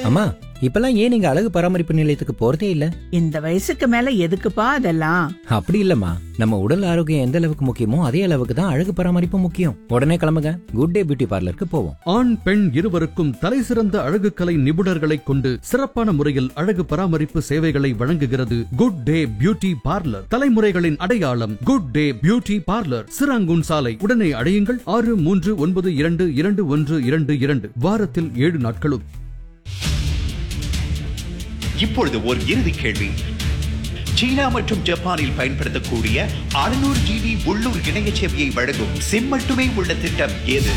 அம்மா இப்பெல்லாம் ஏன் நீங்க அழகு பராமரிப்பு நிலையத்துக்கு போறதே இல்ல இந்த வயசுக்கு மேல எதுக்குப்பா அதெல்லாம் அப்படி இல்லம்மா நம்ம உடல் ஆரோக்கியம் எந்த அளவுக்கு முக்கியமோ அதே அளவுக்கு தான் அழகு பராமரிப்பு முக்கியம் உடனே கிளம்புங்க குட் டே பியூட்டி பார்லருக்கு போவோம் ஆண் பெண் இருவருக்கும் தலைசிறந்த அழகுக்கலை நிபுணர்களைக் கொண்டு சிறப்பான முறையில் அழகு பராமரிப்பு சேவைகளை வழங்குகிறது குட் டே பியூட்டி பார்லர் தலைமுறைகளின் அடையாளம் good day beauty parlour Serangoon சாலை உடனே அடையுங்கள் ஆறு மூன்று ஒன்பது இரண்டு இரண்டு ஒன்று இரண்டு இரண்டு வாரத்தில் ஏழு நாட்களும் இப்பொழுது ஒரு இறுதி கேள்வி சீனா மற்றும் ஜப்பானில் பயன்படுத்தக்கூடிய 600 ஜிபி உள்ளூர் இணைய சேவையை வழங்கும் சிம் மட்டுமே உள்ள திட்டம் எது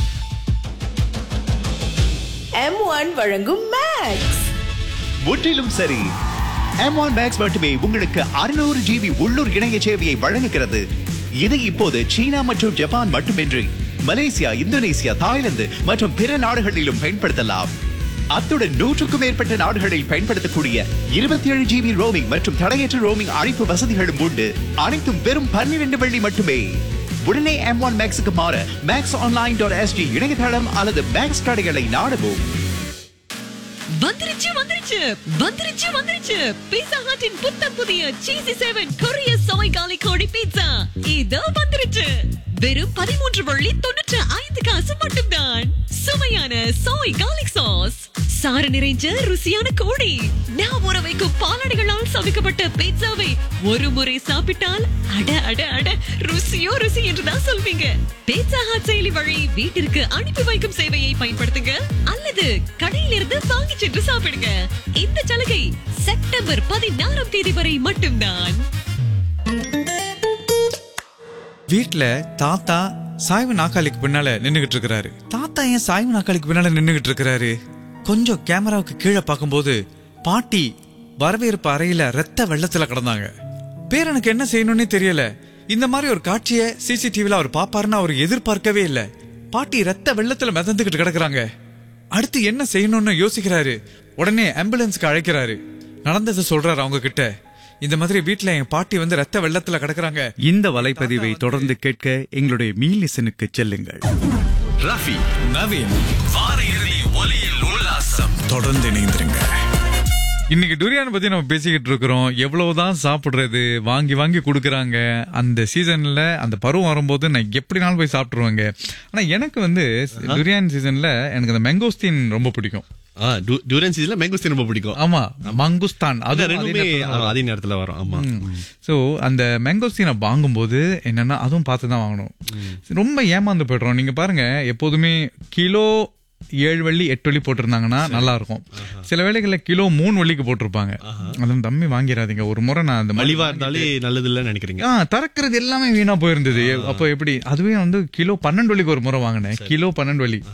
எம் ஒன் வழங்கும் மேக்ஸ் முற்றிலும் சரி M1 Max மட்டுமே உங்களுக்கு 600 ஜிபி உள்ளூர் இணைய சேவையை வழங்குகிறது இது இப்போது சீனா மற்றும் ஜப்பான் மட்டுமின்றி மலேசியா இந்தோனேசியா தாய்லாந்து மற்றும் பிற நாடுகளிலும் பயன்படுத்தலாம் அத்துடன் நூற்றுக்கும் மேற்பட்ட நாடுகளில் பயன்படுத்தக்கூடிய இருபத்தி ஏழு ஜிபி ரோமிங் மற்றும் தடையற்ற ரோமிங் அழைப்பு வசதிகளும் உண்டு அனைத்தும் வெறும் பன்னிரண்டு வெள்ளி மட்டுமே உடனே எம் ஒன் மேக்ஸுக்கு மாற மேக்ஸ் ஆன்லைன் டாட் எஸ்டி இணையதளம் அல்லது மேக்ஸ் கடைகளை நாடவும் வந்துருச்சு வந்துருச்சு வந்துருச்சு வந்துருச்சு பீட்சா ஹட்டின் புத்தம் புதிய சீசி செவன் கொரிய சோய் காலி கோழி பீட்சா இதோ வந்துருச்சு வெறும் பதிமூன்று வள்ளி தொண்ணூற்று ஐந்து காசு மட்டும்தான் சுவையான சோய் காலிக் சாஸ் சாறு நிறைஞ்ச ருசியான கோழி நான் ஊற வைக்கும் பாலாடைகளால் சமைக்கப்பட்ட பீட்சாவை ஒரு முறை சாப்பிட்டால் அட அட அட ருசியோ ருசி என்றுதான் சொல்வீங்க பீட்சா ஹாட் செயலி வழி வீட்டிற்கு அனுப்பி வைக்கும் சேவையை பயன்படுத்துங்க அல்லது கடையிலிருந்து வாங்கி சென்று சாப்பிடுங்க இந்த சலுகை செப்டம்பர் பதினாறாம் தேதி வரை மட்டும்தான் வீட்ல தாத்தா சாய்வு நாக்காளிக்கு பின்னால நின்னுகிட்டு இருக்கிறாரு தாத்தா ஏன் சாய்வு நாக்காளிக்கு பின்னால நின்னுகிட்டு இருக்கிறாரு கொஞ்சம் கேமராவுக்கு கீழே பார்க்கும்போது பாட்டி வரவேற்பு அறையில ரத்த வெள்ளத்துல கிடந்தாங்க பேரனுக்கு என்ன செய்யணும்னே தெரியல இந்த மாதிரி ஒரு காட்சியை சிசிடிவில அவர் பாப்பாருன்னு அவர் எதிர்பார்க்கவே இல்ல பாட்டி ரத்த வெள்ளத்துல மிதந்துகிட்டு கிடக்குறாங்க அடுத்து என்ன செய்யணும்னு யோசிக்கிறாரு உடனே ஆம்புலன்ஸ்க்கு அழைக்கிறாரு நடந்ததை சொல்றாரு அவங்க கிட்ட இந்த மாதிரி வீட்ல என் பாட்டி வந்து ரத்த வெள்ளத்துல கிடக்குறாங்க இந்த வலைப்பதிவை தொடர்ந்து கேட்க எங்களுடைய மீலிசனுக்கு செல்லுங்கள் ரஃபி நவீன் வார இறுதி ஒலியில் உல்லாசம் தொடர்ந்து இணைந்திருங்க இன்னைக்கு டுரியான் பத்தி நம்ம பேசிக்கிட்டு இருக்கிறோம் எவ்வளவுதான் சாப்பிடுறது வாங்கி வாங்கி கொடுக்குறாங்க அந்த சீசன்ல அந்த பருவம் வரும்போது நான் எப்படினாலும் போய் சாப்பிட்டுருவாங்க ஆனா எனக்கு வந்து டுரியான் சீசன்ல எனக்கு அந்த மேங்கோஸ்தீன் ரொம்ப பிடிக்கும் டூரன் சீசன்ல மேங்கோஸ்தீன் ரொம்ப பிடிக்கும் ஆமா மங்குஸ்தான் அது அது ரெண்டுமே ஆ, அதே நேரத்துல வரும் ஆமா ஸோ அந்த மேங்கோஸ்தீனை வாங்கும்போது என்னன்னா அதுவும் பார்த்து தான் வாங்கணும் ரொம்ப ஏமாந்து போயிடுறோம் நீங்க பாருங்க எப்போதுமே கிலோ ஏழு வள்ளி எட்டு வள்ளி போட்டிருந்தாங்கன்னா நல்லா இருக்கும் சில வேளைகள்ல கிலோ மூணு வள்ளிக்கு போட்டிருப்பாங்க அதுவும் தம்மி வாங்கிடாதீங்க ஒரு முறை நான் அந்த மாதிரி மலிவா இருந்தாலே நல்லது இல்லைன்னு நினைக்கிறீங்க ஆ திறக்கிறது எல்லாமே வீணா போயிருந்தது அப்போ எப்படி அதுவே வந்து கிலோ பன்னெண்டு வள்ளிக்கு ஒரு முறை வாங்கினேன் கிலோ பன்னெண்டு வள்ளி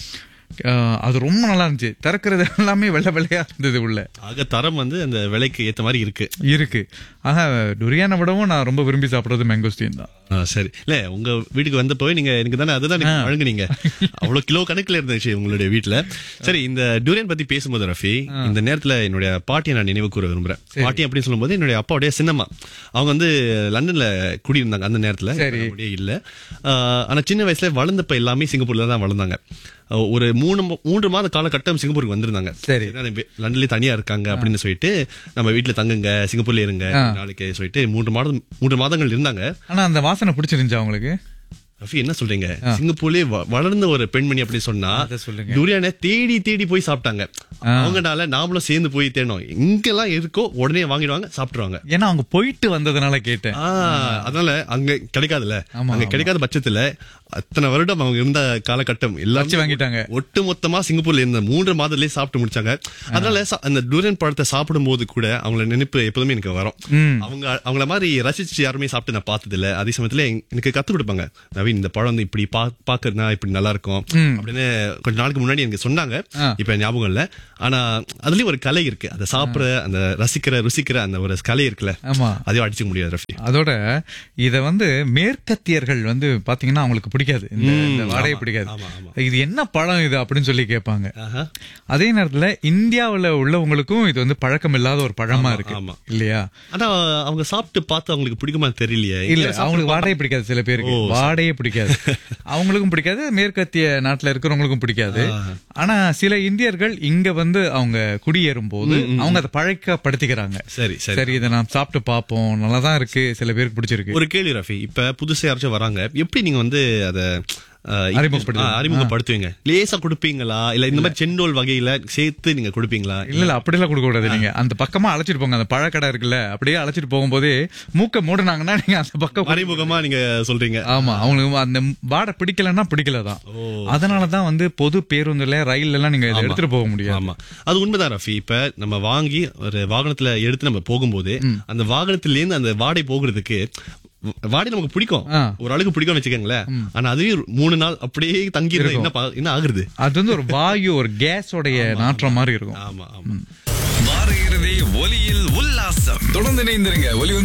ஆ, அது ரொம்ப நல்லா இருந்துச்சு திறக்கிறது எல்லாமே வெள்ளை வெள்ளையா இருந்தது உள்ள ஆக தரம் வந்து அந்த விலைக்கு ஏத்த மாதிரி இருக்கு இருக்கு ஆனா டுரியானை விடவும் நான் ரொம்ப விரும்பி சாப்பிடுறது மேங்கோஸ்தீன் தான் ஆ, சரி இல்ல உங்க வீட்டுக்கு வந்தப்போ நீங்க எனக்கு தானே அதுதான் நீங்க வழங்குனீங்க அவ்வளவு கிலோ கணக்குல இருந்துச்சு உங்களுடைய வீட்டுல சரி இந்த டூரியன் பத்தி பேசும்போது ரஃபி இந்த நேரத்துல என்னுடைய பாட்டியை நான் நினைவு கூற விரும்புறேன் பாட்டி அப்படின்னு சொல்லும்போது என்னுடைய அப்பாவுடைய சின்னம்மா அவங்க வந்து லண்டன்ல குடியிருந்தாங்க அந்த நேரத்துல சரி. நம்முடைய இல்ல ஆ, ஆனா சின்ன வயசுல வளர்ந்தப்ப எல்லாமே சிங்கப்பூர்ல தான் வளர்ந்தாங்க ஆ, ஒரு மூணு ம- மூன்று மாத காலகட்டம் சிங்கப்பூருக்கு வந்திருந்தாங்க சரி. ஏன்னா வெ- லண்டன்லயே தனியா இருக்காங்க அப்படின்னு சொல்லிட்டு நம்ம வீட்டுல தங்குங்க சிங்கப்பூர்ல இருங்க நாளைக்கு சொல்லிட்டு மூன்று மாதம் மூன்று மாதங்கள் இருந்தாங்க ஆனா அந்த வாசனை பிடிச்சிருந்துச்சா உங்களுக்கு ரஃபி என்ன சொல்றீங்க சிங்கப்பூர்லயே வ- வளர்ந்த ஒரு பெண்மணி அப்படி சொன்னா அதை சொல்லுங்க. துரியானை தேடி தேடி போய் சாப்பிட்டாங்க அவங்கனால நாமளும் சேர்ந்து போய் தேடணும் இங்கெல்லாம் இருக்கோ உடனே வாங்கிடுவாங்க சாப்பிட்டுருவாங்க ஏன்னா அவங்க போயிட்டு வந்ததுனால கேட்டேன் ஆ, அதனால அங்க கிடைக்காதுல்ல ஆமா, அங்க ஆமா. கிடைக்காத பட்சத்துல அத்தனை வருடம் அவங்க இருந்த காலகட்டம் வச்சு எல்லாத்தையும் வாங்கிட்டாங்க. ஒட்டு மொத்தமா சிங்கப்பூர்ல இருந்த மூன்று மாதத்திலேயே சாப்பிட்டு முடிச்சாங்க அதனால சா- அந்த டூரியன் பழத்தை சாப்பிடும் போது கூட அவங்கள நினைப்பு எப்போதுமே எனக்கு வரும் அவங்க அவங்கள மாதிரி ரசிச்சு யாருமே சாப்பிட்டு நான் பார்த்தது இல்ல அதே சமயத்துல எங்க- எனக்கு கத்து கொடுப்பாங்க நவீன் இந்த பழம் வந்து இப்படி பா பாக்குறதுனா இப்படி நல்லா இருக்கும் அப்படின்னு கொஞ்ச நாளுக்கு முன்னாடி எனக்கு சொன்னாங்க இப்ப ஞாபகம் இல்ல ஆனா அதுலயும் ஒரு கலை இருக்கு அதை சாப்பிடுற அந்த ரசிக்கிற ருசிக்கிற அந்த ஒரு கலை இருக்குல்ல ஆமா அதையும் அடிச்சுக்க முடியாது ரஃபி அதோட இத வந்து மேற்கத்தியர்கள் வந்து பாத்தீங்கன்னா அவங்களுக்கு பிடிக்காது இந்த இந்த வாடையை ஆமா, பிடிக்காது ஆமா, ஆமா. இது என்ன பழம் இது அப்படின்னு சொல்லி கேட்பாங்க ஆஹா. அதே நேரத்துல இந்தியாவுல உள்ளவங்களுக்கும் இது வந்து பழக்கம் இல்லாத ஒரு பழமா இருக்கு ஆமா. இல்லையா ஆனா அவங்க சாப்பிட்டு பார்த்து அவங்களுக்கு பிடிக்குமா தெரியலையே இல்ல ஏன் சாப்பிட்டு அவங்களுக்கு பா- வாடையை பிடிக்காது சில பேருக்கு ஓ, சரி. வாடையை பிடிக்காது அவங்களுக்கும் பிடிக்காது மேற்கத்திய நாட்டுல இருக்கிறவங்களுக்கும் பிடிக்காது ஆனா சில இந்தியர்கள் இங்க வந்து அவங்க குடியேறும் போது அவங்க அதை பழக்கப்படுத்திக்கிறாங்க சரி சரி சரி இதை நான் சாப்பிட்டு பார்ப்போம் நல்லாதான் இருக்கு சில பேருக்கு பிடிச்சிருக்கு ஒரு கேள்வி ரஃபி இப்ப புதுசா யாராச்சும் வராங்க எப்படி நீங்க வந்து அத அஹ், இப்ப- அறிமுகப்படுத்துவீங்க. ஆ, அறிமுகப்படுத்துவீங்க லேசா கொடுப்பீங்களா இல்ல இந்த மாதிரி சென்னோல் வகையில சேர்த்து நீங்க கொடுப்பீங்களா இல்ல இல்ல அப்படிலாம் கொடுக்க கூடாது நீங்க அந்த பக்கமா அழைச்சிட்டு போங்க அந்த பழக்கடை இருக்குல்ல அப்படியே அழைச்சிட்டு போகும்போதே மூக்க மூடுனாங்கன்னா நீங்க அந்த பக்கம் அறிமுகமா நீங்க சொல்றீங்க ஆமா அவங்களுக்கு அந்த வாடை பிடிக்கலன்னா பிடிக்கலதான் அதனாலதான் வந்து பொது பேருந்துல ரயில் எல்லாம் நீங்க இதை ஆமா. எடுத்துட்டு போக முடியாது ஆமா அது உண்மைதான் ரஃபி இப்ப நம்ம வாங்கி ஒரு வாகனத்துல எடுத்து நம்ம போகும்போது அந்த வாகனத்துல இருந்து அந்த வாடை போகிறதுக்கு வாடை நமக்கு பிடிக்கும் ஆ. ஒரு ஆளுக்கு பிடிக்கும் வச்சுக்கோங்களேன் ஆனா அதுவே ஒரு மூணு நாள் அப்படியே தங்கி இருந்தா என்ன பா- என்ன ஆகுறது அது வந்து ஒரு வாயு ஒரு கேஸோடைய நாற்றம் மாதிரி இருக்கும் ஆமா ஆமா வார இறுதி ஒலியில் உல்லாசம் தொடர்ந்து இணைந்திருங்க ஒலி